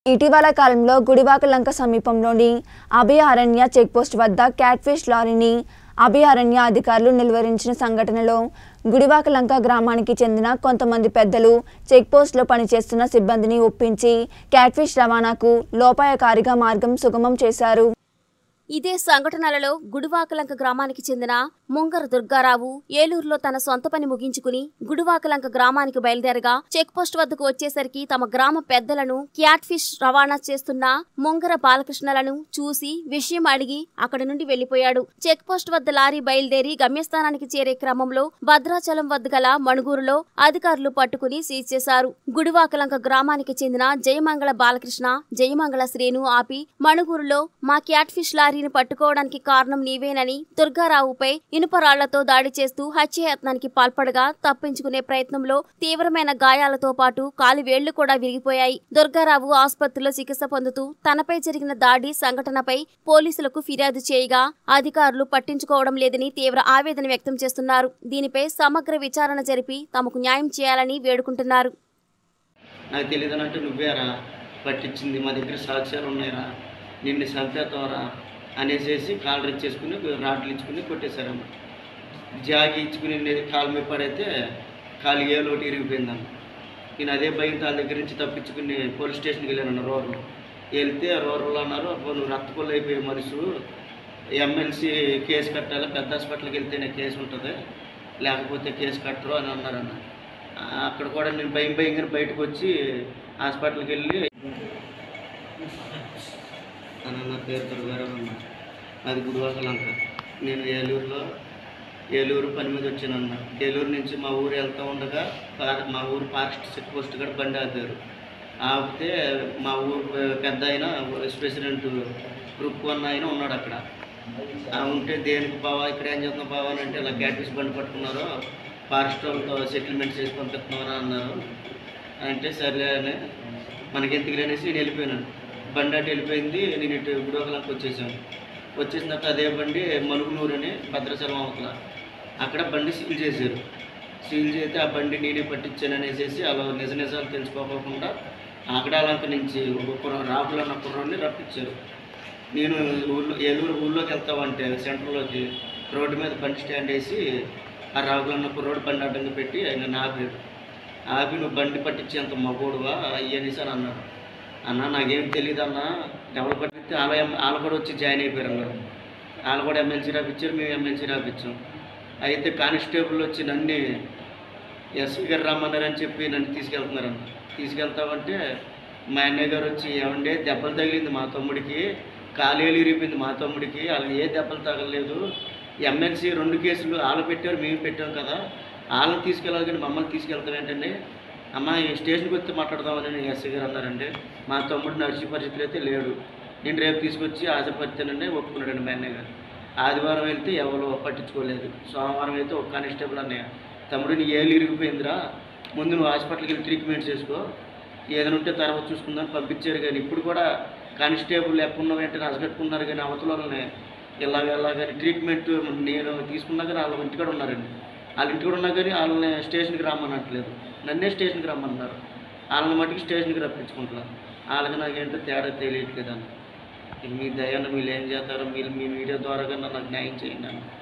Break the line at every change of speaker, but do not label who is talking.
ఇటీవల కాలంలో గుడివాకలంక సమీపంలోని అభయారణ్య చెక్పోస్ట్ వద్ద క్యాట్ఫిష్ లారీని అభయారణ్య అధికారులు నిలువరించిన సంఘటనలో గుడివాకలంక గ్రామానికి చెందిన కొంతమంది పెద్దలు చెక్పోస్ట్లో పనిచేస్తున్న సిబ్బందిని ఒప్పించి క్యాట్ఫిష్ రవాణాకు లోపాయకారిగా మార్గం సుగమం చేశారు
ఇదే సంఘటనలలో గుడివాకలంక గ్రామానికి చెందిన ముంగర దుర్గారావు ఏలూరులో తన సొంత పని ముగించుకుని గుడివాకలంక గ్రామానికి బయలుదేరగా చెక్ పోస్ట్ వద్దకు వచ్చేసరికి తమ గ్రామ పెద్దలను క్యాట్ ఫిష్ రవాణా చేస్తున్న ముంగర బాలకృష్ణలను చూసి విషయం అడిగి అక్కడి నుండి వెళ్లిపోయాడు చెక్ పోస్ట్ వద్ద లారీ బయలుదేరి గమ్యస్థానానికి చేరే క్రమంలో భద్రాచలం వద్ద గల మణుగూరులో అధికారులు పట్టుకుని సీజ్ చేశారు గుడివాకలంక గ్రామానికి చెందిన జయమంగళ బాలకృష్ణ జయమంగళ శ్రేణు ఆపి మణుగూరులో మా క్యాట్ ఫిష్ లారీని పట్టుకోవడానికి కారణం నీవేనని దుర్గారావుపై ఇనుప రాళ్లతో దాడి చేస్తూ హత్యాయత్నానికి పాల్పడగా తప్పించుకునే ప్రయత్నంలో తీవ్రమైన గాయాలతో పాటు కాలి వేళ్లు కూడా విరిగిపోయాయి దుర్గారావు ఆసుపత్రిలో చికిత్స పొందుతూ తనపై జరిగిన దాడి సంఘటనపై పోలీసులకు ఫిర్యాదు చేయగా అధికారులు పట్టించుకోవడం లేదని తీవ్ర ఆవేదన వ్యక్తం చేస్తున్నారు దీనిపై సమగ్ర విచారణ జరిపి తమకు న్యాయం చేయాలని వేడుకుంటున్నారు
నాకు తెలియదనంటే నువ్వేరా పట్టించింది మా దగ్గర సాక్ష్యాలు ఉన్నాయిరా నిన్ను చంపేతావరా అనేసేసి కాళ్ళు ఇచ్చేసుకుని రాట్లు ఇచ్చుకుని కొట్టేశారమ్మ జాగి ఇచ్చుకుని నేను కాలు మీద పడైతే కాలు ఏలో ఒకటి ఇరిగిపోయిందన్న నేను అదే భయంతో వాళ్ళ దగ్గర నుంచి తప్పించుకుని పోలీస్ స్టేషన్కి వెళ్ళాను రోడ్లు వెళ్తే రోడ్లు అన్నారు "అబ్బో, నువ్వు రక్తకొల్లు అయిపోయే మనుషు ఎమ్మెల్సీ కేసు కట్టాలి పెద్ద హాస్పిటల్కి వెళ్తేనే కేసు ఉంటుంది లేకపోతే కేసు కట్టరు అని అన్నారన్న ఆ, అక్కడ కూడా నేను భయం భయంగా బయటకు వచ్చి హాస్పిటల్కి వెళ్ళి అన్న నా పేరు దుర్గారావు అన్న అది గుడివాకలంక నేను ఏలూరులో ఏలూరు పని మీద వచ్చానన్న ఏలూరు నుంచి మా ఊరు వెళ్తూ ఉండగా పార్- మా ఊరు ఫారెస్ట్ చెక్ పోస్ట్ కూడా బండి ఆపారు ఆపితే మా ఊరు పెద్ద ఆయన వైస్ ప్రెసిడెంట్ గ్రూప్ వన్ ఆయన ఉన్నాడు అక్కడ ఆ ఉంటే దేనికి బావా ఇక్కడ ఏం చేస్తున్నావు బావా అని అంటే ఇలా క్యాటరీస్ బండి పట్టుకున్నారో ఫారెస్ట్ వాళ్ళతో సెటిల్మెంట్ చేసి పంపిస్తున్నారా అన్నారు అంటే సర్లే అని మనకెందుకు అనేసి నేను వెళ్ళిపోయినాను బండి అటు వెళ్ళిపోయింది నేను ఇటు గుడోకలకు వచ్చేసాను వచ్చేసిన తర్వాత అదే బండి మనుగునూరు అని భద్రాచలం అవతల అక్కడ బండి సీల్ చేశారు సీల్ చేస్తే ఆ బండి నేనే పట్టించాను అనేసి అలా నిజ నిజాలు తెలుసుకోకుండా ఆకడాలంక నుంచి ఒక కుర్ర- రాహుల్ అన్న కుర్రాన్ని రప్పించారు నేను ఊళ్ళో ఏలూరు ఊళ్ళోకి వెళ్తామంటే సెంటర్లోకి రోడ్డు మీద బండి స్టాండ్ వేసి ఆ రాహుల్ అన్న కుర్రోడు బండి అడ్డంగా పెట్టి ఆయన ఆపాడు ఆపి నువ్వు బండి పట్టించేంత మగోడువా అయ్యనేసి అని అన్నాడు అన్న నాకేం తెలియదు అన్న డెవలప్ పట్టిస్తే వాళ్ళ వాళ్ళు కూడా వచ్చి జాయిన్ అయిపోయారు అన్నారు వాళ్ళు కూడా ఎమ్మెల్సీ రాపిచ్చారు మేము ఎమ్మెల్సీ రాపిచ్చాం అయితే కానిస్టేబుల్ వచ్చి నన్ను ఎస్పీ గారు రమ్మన్నారని చెప్పి నన్ను తీసుకెళ్తున్నారన్న తీసుకెళ్తామంటే మా అన్నయ్య గారు వచ్చి ఏమంటే దెబ్బలు తగిలింది మా తమ్ముడికి కాలేలు ఇరిగిపోయింది మా తమ్ముడికి వాళ్ళకి ఏ దెబ్బలు తగలలేదు ఎమ్మెల్సీ రెండు కేసులు వాళ్ళు పెట్టారు మేము పెట్టాం కదా వాళ్ళని తీసుకెళ్ళాలి కానీ మమ్మల్ని తీసుకెళ్తాం ఏంటండి అమ్మ ఈ స్టేషన్కి వస్తే మాట్లాడదామని ఎస్ఐ గారు అన్నారండి మా తమ్ముడు నడిచే పరిస్థితులు అయితే లేడు నేను రేపు తీసుకొచ్చి ఆశపడితేనండి ఒప్పుకున్నాడండి మా అన్నయ్య గారు ఆదివారం వెళ్తే ఎవరు పట్టించుకోలేదు సోమవారం అయితే ఒక కానిస్టేబుల్ అన్నయ్య తమ్ముడు నీ ఏళ్ళు ఇరిగిపోయిందిరా ముందు నువ్వు హాస్పిటల్కి వెళ్ళి ట్రీట్మెంట్ చేసుకో ఏదైనా ఉంటే తర్వాత చూసుకుందాం పంపించారు కానీ ఇప్పుడు కూడా కానిస్టేబుల్ ఎక్కడున్న వెంటనే అసగట్టుకున్నారు కానీ అవతల వాళ్ళని ఇలాగ ఇలా కానీ ట్రీట్మెంట్ నేను తీసుకున్నా కానీ వాళ్ళ ఇంటికాడ ఉన్నారండి వాళ్ళ ఇంటికాడ ఉన్నా కానీ వాళ్ళని స్టేషన్కి రమ్మనట్లేదు నన్నే స్టేషన్కి రమ్మన్నారు వాళ్ళని మట్టుకు స్టేషన్కి రప్పించుకుంటున్నారు వాళ్ళకి నాకేంటో తేడా తెలియట్లేదు అన్న ఇక మీ దయాన్ని మీరు ఏం చేస్తారో మీరు మీ మీడియా ద్వారా కన్నా నాకు న్యాయం చేయండి అన్న